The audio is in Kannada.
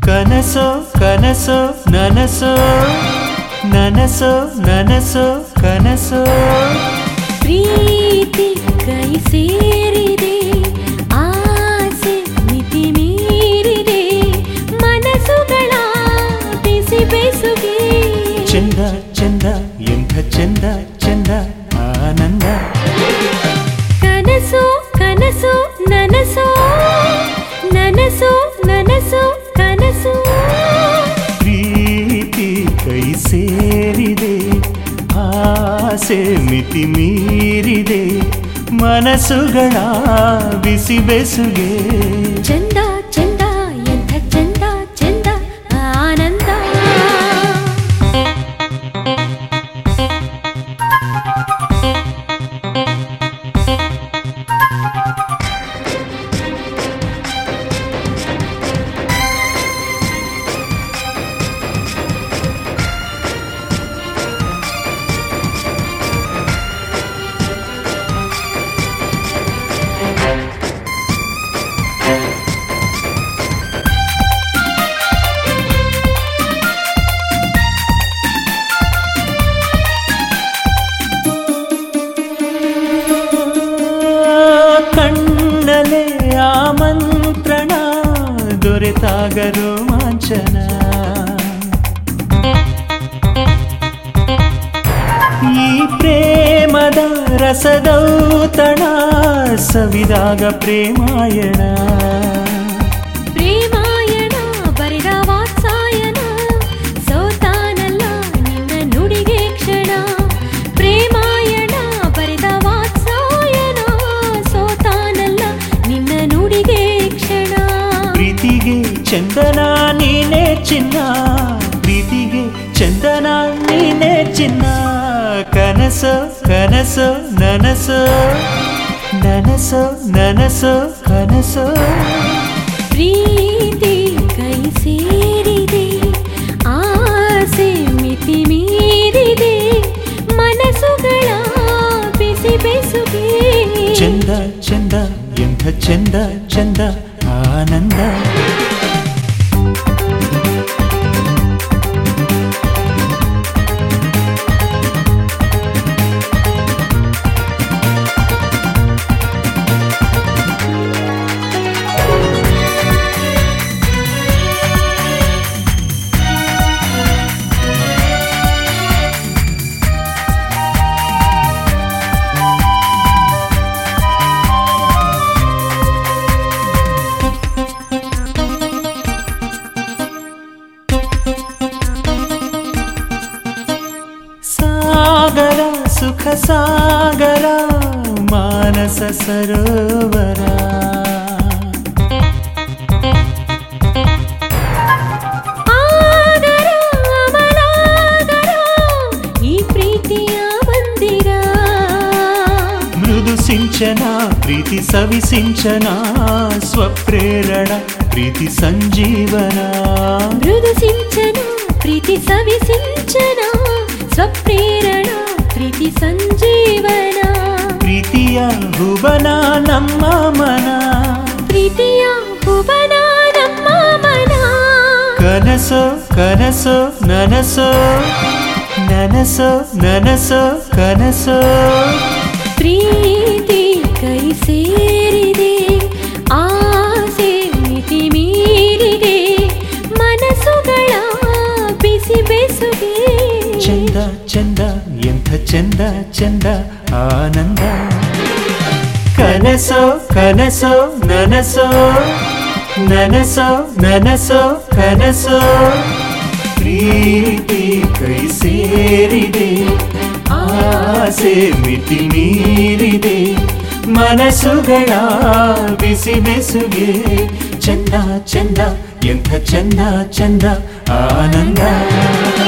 ಕನಸೋ ಕನಸೋ ನನಸೋ ನನಸೋ ನನಸೋ ಕನಸೋ ಪ್ರೀತಿ ಕೈ ಸೇರಿದೆ ಆಸೆ ಮಿತಿ ಮೀರಿದೆ ಮನಸ್ಸುಗಳ ಬಿಸಿ ಬೇಸುಗೆ ಚಂದ ಚಂದ ಎಂಥ ಚಂದ ಚಂದ ಆನಂದ ಕನಸು ಕನಸು ನನಸು ನನಸು ನನಸು ಕನಸು ಪ್ರೀತಿ ಕೈ ಸೇರಿದೆ ಆಸೆ ಮಿತಿ ಮೀರಿದೆ ಮನಸ್ಸುಗಳ ಬಿಸಿ ಬೆಸುಗೆ ಚಂದ ಚಂದ ಎಂಥ ಚಂದ ಚಂದ ಆನಂದ ಕಣ್ಣಲೆ ಆಮಂತ್ರಣ ದೊರೆತಾಗ ರೋಮಾಂಚನ ಈ ಪ್ರೇಮದ ರಸದೌತಣ ಸವಿದಾಗ ಪ್ರೇಮಾಯಣ ಪ್ರೇಮಾಯಣ ಬರೆದ ವಾತ್ಸಾಯನ ಸೋತಾನಲ್ಲ ನಿನ್ನ ನುಡಿಗೆ ಕ್ಷಣ ಪ್ರೇಮಾಯಣ ಬರೆದ ವಾತ್ಸಾಯನ ಸೋತಾನಲ್ಲ ನಿನ್ನ ನುಡಿಗೆ ಕ್ಷಣ ಪ್ರೀತಿಗೆ ಚಂದನ ನೀನೇ ಚಿನ್ನ ಪ್ರೀತಿಗೆ ಚಂದನ ನೀನೇ ಚಿನ್ನ ಕನಸು ಕನಸು ನನಸು ನನಸು ನನಸು ಕನಸು ಪ್ರೀತಿ ಕೈ ಸೇರಿದೆ ಆಸೆ ಮಿತಿ ಮೀರಿದೆ ಮನಸ್ಸುಗಳ ಬಿಸಿ ಬೆಸುಗೆ ಚಂದ ಚಂದ ಎಂಥ ಚಂದ ಚಂದ ಆನಂದ ಸಾಗರ ಸುಖ ಸಾಗರ ಮಾನಸ ಸರೋವರ ಆಗರ ಅಮಲಾಗರ ಈ ಪ್ರೀತಿಯ ಮಂದಿರ ಮೃದು ಸಿಂಚನ ಪ್ರೀತಿ ಸವಿ ಸಿಂಚನ ಸ್ವಪ್ರೇರಣ ಪ್ರೀತಿ ಸಂಜೀವನ ಮೃದು ಸಿಂಚನ ಪ್ರೀತಿ ಸವಿ ಸಿಂಚನ ಸ್ವಪ್ರೇರಣ ಪ್ರೀತಿ ಸಂಜೀವನ ಪ್ರೀತಿಯ ಭುವನ ನಮ್ಮ ಮನ ಪ್ರೀತಿಯ ಭುವನ ನಮ್ಮ ಮನ ಕನಸು ಕನಸು ನನಸು ನನಸು ನನಸು ಕನಸು ಪ್ರೀತಿ ಕೈ ಸೇರಿದೆ ಆಸೆ ಮಿತಿ ಮೀರಿದೆ ಮನಸ್ಸುಗಳ ಬಿಸಿ ಬೆಸುಗೆ ಚಂದ ಚಂದ ಎಂಥ ಚಂದ ಚಂದ ಆನಂದ ಕನಸೋ ಕನಸೋ ನನಸೋ ನನಸೋ ನನಸೋ ಕನಸೋ ಪ್ರೀತಿ ಕೈ ಸೇರಿದೆ ಆಸೆ ಮಿತಿ ಮೀರಿದೆ ಮನಸ್ಸುಗಳ ಬಿಸಿ ಬೆಸುಗೆ ಚಂದ ಚಂದ ಎಂಥ ಚಂದ ಚಂದ ಆನಂದ